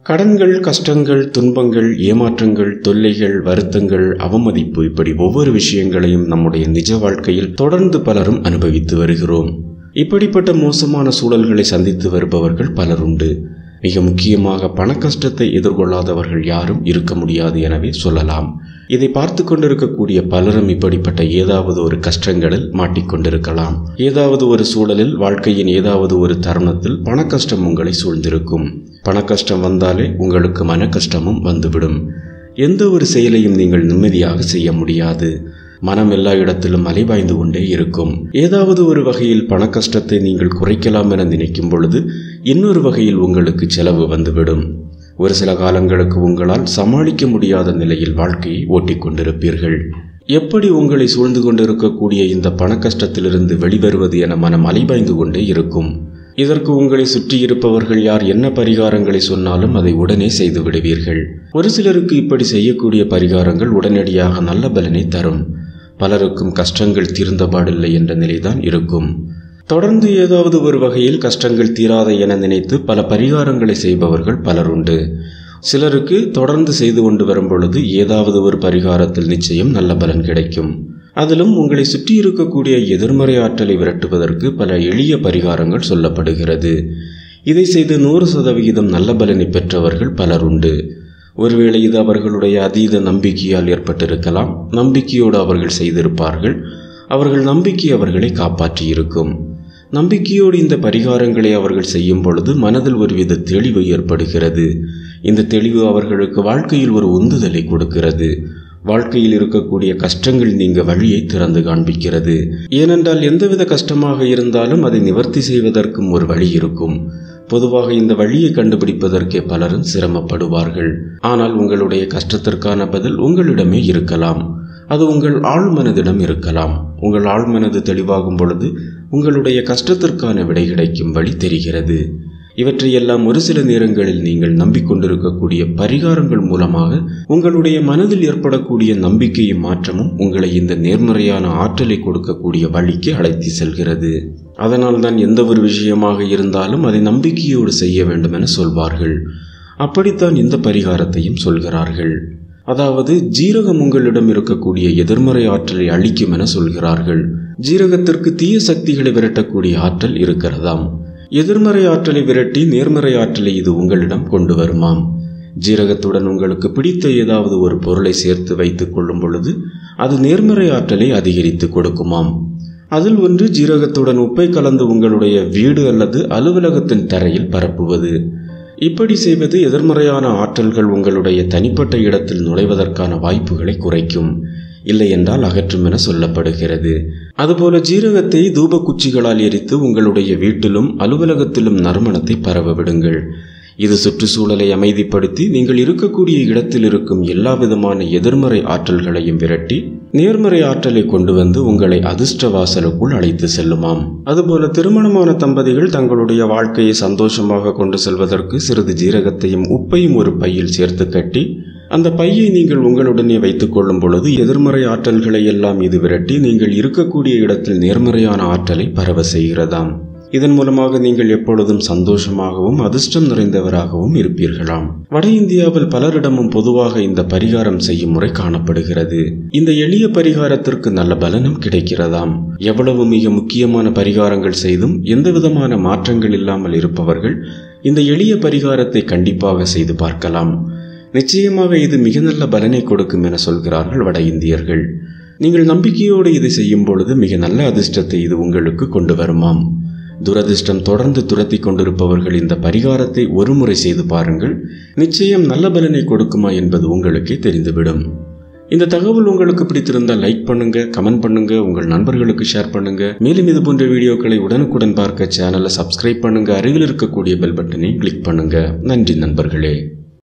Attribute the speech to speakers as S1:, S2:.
S1: கடன்கள் கஷ்டங்கள் துன்பங்கள் ஏமாற்றங்கள் தொல்லைகள் வருத்தங்கள் அவமதிப்பு இப்படி ஒவ்வொரு விஷயங்களையும் நம்முடைய நிஜ வாழ்க்கையில் தொடர்ந்து பலரும் அனுபவித்து வருகிறோம் இப்படிப்பட்ட மோசமான சூழல்களை சந்தித்து வருபவர்கள் பலருண்டு மிக முக்கியமாக பண கஷ்டத்தை எதிர்கொள்ளாதவர்கள் யாரும் இருக்க முடியாது எனவே சொல்லலாம் இதை பார்த்து கொண்டிருக்கக்கூடிய பலரும் இப்படிப்பட்ட ஏதாவது ஒரு கஷ்டங்களில் மாட்டிக்கொண்டிருக்கலாம் ஏதாவது ஒரு சூழலில் வாழ்க்கையின் ஏதாவது ஒரு தருணத்தில் பண கஷ்டம் உங்களை சூழ்ந்திருக்கும் பண கஷ்டம் வந்தாலே உங்களுக்கு மன கஷ்டமும் வந்துவிடும் எந்த ஒரு செயலையும் நீங்கள் நிம்மதியாக செய்ய முடியாது மனம் எல்லா இடத்திலும் அலைபாய்ந்து கொண்டே இருக்கும் ஏதாவது ஒரு வகையில் பண கஷ்டத்தை நீங்கள் குறைக்கலாம் என நினைக்கும் பொழுது இன்னொரு வகையில் உங்களுக்கு செலவு வந்துவிடும் ஒரு சில காலங்களுக்கு உங்களால் சமாளிக்க முடியாத நிலையில் வாழ்க்கையை ஓட்டிக்கொண்டிருப்பீர்கள் எப்படி உங்களை சூழ்ந்து கொண்டிருக்கக்கூடிய இந்த பண கஷ்டத்திலிருந்து வெளிவருவது என மனம் அலைபாய்ந்து கொண்டே இருக்கும் இதற்கு உங்களை சுற்றி இருப்பவர்கள் யார் என்ன பரிகாரங்களை சொன்னாலும் அதை உடனே செய்து விடுவீர்கள் ஒரு சிலருக்கு இப்படி செய்யக்கூடிய பரிகாரங்கள் உடனடியாக நல்ல பலனை தரும் பலருக்கும் கஷ்டங்கள் தீர்ந்தபாடில்லை என்ற நிலைதான் இருக்கும் தொடர்ந்து ஏதாவது ஒரு வகையில் கஷ்டங்கள் தீராத என நினைத்து பல பரிகாரங்களை செய்பவர்கள் பலருண்டு சிலருக்கு தொடர்ந்து செய்து கொண்டு வரும் பொழுது ஏதாவது ஒரு பரிகாரத்தில் நிச்சயம் நல்ல பலன் கிடைக்கும் அதிலும் உங்களை சுற்றி இருக்கக்கூடிய எதிர்மறை ஆற்றலை விரட்டுவதற்கு பல எளிய பரிகாரங்கள் சொல்லப்படுகிறது இதை செய்து நூறு சதவிகிதம் நல்ல பலனை பெற்றவர்கள் பலர் உண்டு ஒருவேளை இது அவர்களுடைய அதீத நம்பிக்கையால் ஏற்பட்டிருக்கலாம் நம்பிக்கையோடு அவர்கள் செய்திருப்பார்கள் அவர்கள் நம்பிக்கை அவர்களை காப்பாற்றியிருக்கும் நம்பிக்கையோடு இந்த பரிகாரங்களை அவர்கள் செய்யும் பொழுது மனதில் ஒருவித தெளிவு ஏற்படுகிறது இந்த தெளிவு அவர்களுக்கு வாழ்க்கையில் ஒரு உந்துதலை கொடுக்கிறது வாழ்க்கையில் இருக்கக்கூடிய கஷ்டங்கள் நீங்க வழியை திறந்து காண்பிக்கிறது ஏனென்றால் எந்தவித கஷ்டமாக இருந்தாலும் அதை நிவர்த்தி செய்வதற்கும் ஒரு வழி இருக்கும் பொதுவாக இந்த வழியை கண்டுபிடிப்பதற்கே பலரும் சிரமப்படுவார்கள் ஆனால் உங்களுடைய கஷ்டத்திற்கான பதில் உங்களிடமே இருக்கலாம் அது உங்கள் ஆழ்மனதிடம் இருக்கலாம் உங்கள் ஆழ்மனது தெளிவாகும் பொழுது உங்களுடைய கஷ்டத்திற்கான விடை கிடைக்கும் வழி தெரிகிறது இவற்றையெல்லாம் ஒரு சில நேரங்களில் நீங்கள் நம்பிக்கொண்டிருக்கக்கூடிய பரிகாரங்கள் மூலமாக உங்களுடைய மனதில் ஏற்படக்கூடிய நம்பிக்கையும் மாற்றமும் உங்களை இந்த நேர்மறையான ஆற்றலை கொடுக்கக்கூடிய வழிக்கு அழைத்து செல்கிறது அதனால் தான் எந்த ஒரு விஷயமாக இருந்தாலும் அதை நம்பிக்கையோடு செய்ய வேண்டும் என சொல்வார்கள் அப்படித்தான் இந்த பரிகாரத்தையும் சொல்கிறார்கள் அதாவது ஜீரகம் உங்களிடம் இருக்கக்கூடிய எதிர்மறை ஆற்றலை அழிக்கும் என சொல்கிறார்கள் ஜீரகத்திற்கு தீய சக்திகளை விரட்டக்கூடிய ஆற்றல் இருக்கிறதாம் எதிர்மறை ஆற்றலை விரட்டி நேர்மறை ஆற்றலை இது உங்களிடம் கொண்டு வருமாம் ஜீரகத்துடன் உங்களுக்கு பிடித்த ஏதாவது ஒரு பொருளை சேர்த்து வைத்துக் கொள்ளும் பொழுது அது நேர்மறை ஆற்றலை அதிகரித்து கொடுக்குமாம் அதில் ஒன்று ஜீரகத்துடன் உப்பை கலந்து உங்களுடைய வீடு அல்லது அலுவலகத்தின் தரையில் பரப்புவது இப்படி செய்வது எதிர்மறையான ஆற்றல்கள் உங்களுடைய தனிப்பட்ட இடத்தில் நுழைவதற்கான வாய்ப்புகளை குறைக்கும் இல்லை என்றால் அகற்றும் என சொல்லப்படுகிறது அதுபோல ஜீரகத்தை தூப குச்சிகளால் எரித்து உங்களுடைய வீட்டிலும் அலுவலகத்திலும் நறுமணத்தை பரவ விடுங்கள் இது சுற்றுச்சூழலை அமைதிப்படுத்தி நீங்கள் இருக்கக்கூடிய இடத்தில் இருக்கும் எல்லா விதமான எதிர்மறை ஆற்றல்களையும் விரட்டி நேர்மறை ஆற்றலை கொண்டு வந்து உங்களை அதிர்ஷ்ட வாசலுக்குள் அழைத்து செல்லுமாம் அதுபோல திருமணமான தம்பதிகள் தங்களுடைய வாழ்க்கையை சந்தோஷமாக கொண்டு செல்வதற்கு சிறிது ஜீரகத்தையும் உப்பையும் ஒரு பையில் சேர்த்து கட்டி அந்த பையை நீங்கள் உங்களுடனே வைத்துக் கொள்ளும் பொழுது எதிர்மறை ஆற்றல்களை எல்லாம் இது விரட்டி நீங்கள் இருக்கக்கூடிய இடத்தில் நேர்மறையான ஆற்றலை பரவ செய்கிறதாம் இதன் மூலமாக நீங்கள் எப்பொழுதும் சந்தோஷமாகவும் அதிர்ஷ்டம் நிறைந்தவராகவும் இருப்பீர்களாம் வட இந்தியாவில் பலரிடமும் பொதுவாக இந்த பரிகாரம் செய்யும் முறை காணப்படுகிறது இந்த எளிய பரிகாரத்திற்கு நல்ல பலனும் கிடைக்கிறதாம் எவ்வளவு மிக முக்கியமான பரிகாரங்கள் செய்தும் எந்த விதமான மாற்றங்கள் இல்லாமல் இருப்பவர்கள் இந்த எளிய பரிகாரத்தை கண்டிப்பாக செய்து பார்க்கலாம் நிச்சயமாக இது மிக நல்ல பலனை கொடுக்கும் என சொல்கிறார்கள் வட இந்தியர்கள் நீங்கள் நம்பிக்கையோடு இதை செய்யும் பொழுது மிக நல்ல அதிர்ஷ்டத்தை இது உங்களுக்கு கொண்டு வருமாம் துரதிர்ஷ்டம் தொடர்ந்து துரத்தி கொண்டிருப்பவர்கள் இந்த பரிகாரத்தை ஒருமுறை செய்து பாருங்கள் நிச்சயம் நல்ல பலனை கொடுக்குமா என்பது உங்களுக்கே தெரிந்துவிடும் இந்த தகவல் உங்களுக்கு பிடித்திருந்தால் லைக் பண்ணுங்க கமெண்ட் பண்ணுங்க உங்கள் நண்பர்களுக்கு ஷேர் பண்ணுங்க மேலும் இது போன்ற வீடியோக்களை உடனுக்குடன் பார்க்க சேனலை சப்ஸ்கிரைப் பண்ணுங்க அருகில் இருக்கக்கூடிய பெல் பட்டனை கிளிக் பண்ணுங்க நன்றி நண்பர்களே